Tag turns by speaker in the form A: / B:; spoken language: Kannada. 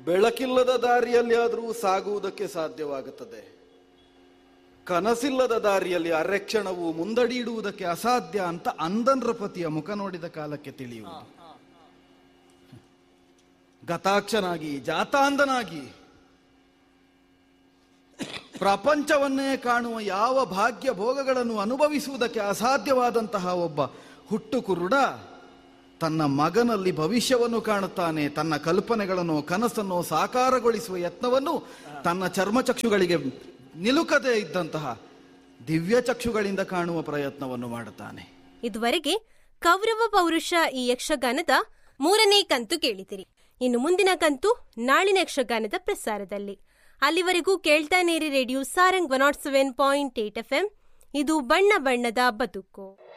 A: ಬೆಳಕಿಲ್ಲದ ದಾರಿಯಲ್ಲಿ ಆದರೂ ಸಾಗುವುದಕ್ಕೆ ಸಾಧ್ಯವಾಗುತ್ತದೆ ಕನಸಿಲ್ಲದ ದಾರಿಯಲ್ಲಿ ಅರೆಕ್ಷಣವು ಮುಂದಡಿಯಿಡುವುದಕ್ಕೆ ಅಸಾಧ್ಯ ಅಂತ ಅಂದನ್ರಪತಿಯ ಮುಖ ನೋಡಿದ ಕಾಲಕ್ಕೆ ತಿಳಿಯುವುದು ಗತಾಕ್ಷನಾಗಿ ಜಾತಾಂಧನಾಗಿ ಪ್ರಪಂಚವನ್ನೇ ಕಾಣುವ ಯಾವ ಭಾಗ್ಯ ಭೋಗಗಳನ್ನು ಅನುಭವಿಸುವುದಕ್ಕೆ ಅಸಾಧ್ಯವಾದಂತಹ ಒಬ್ಬ ಹುಟ್ಟು ಕುರುಡ ತನ್ನ ಮಗನಲ್ಲಿ ಭವಿಷ್ಯವನ್ನು ಕಾಣುತ್ತಾನೆ ತನ್ನ ಕಲ್ಪನೆಗಳನ್ನು ಕನಸನ್ನು ಸಾಕಾರಗೊಳಿಸುವ ಯತ್ನವನ್ನು ತನ್ನ ಚರ್ಮಚಕ್ಷುಗಳಿಗೆ ನಿಲುಕದೇ ಇದ್ದಂತಹ ದಿವ್ಯ ಚಕ್ಷುಗಳಿಂದ ಕಾಣುವ ಪ್ರಯತ್ನವನ್ನು ಮಾಡುತ್ತಾನೆ
B: ಇದುವರೆಗೆ ಕೌರವ ಪೌರುಷ ಈ ಯಕ್ಷಗಾನದ ಮೂರನೇ ಕಂತು ಕೇಳಿದಿರಿ ಇನ್ನು ಮುಂದಿನ ಕಂತು ನಾಳಿನ ಯಕ್ಷಗಾನದ ಪ್ರಸಾರದಲ್ಲಿ ಅಲ್ಲಿವರೆಗೂ ಕೇಳ್ತಾನೇರಿ radio Sarang one nought seven point eight F ಇದು ಬಣ್ಣ ಬಣ್ಣದ ಬದುಕು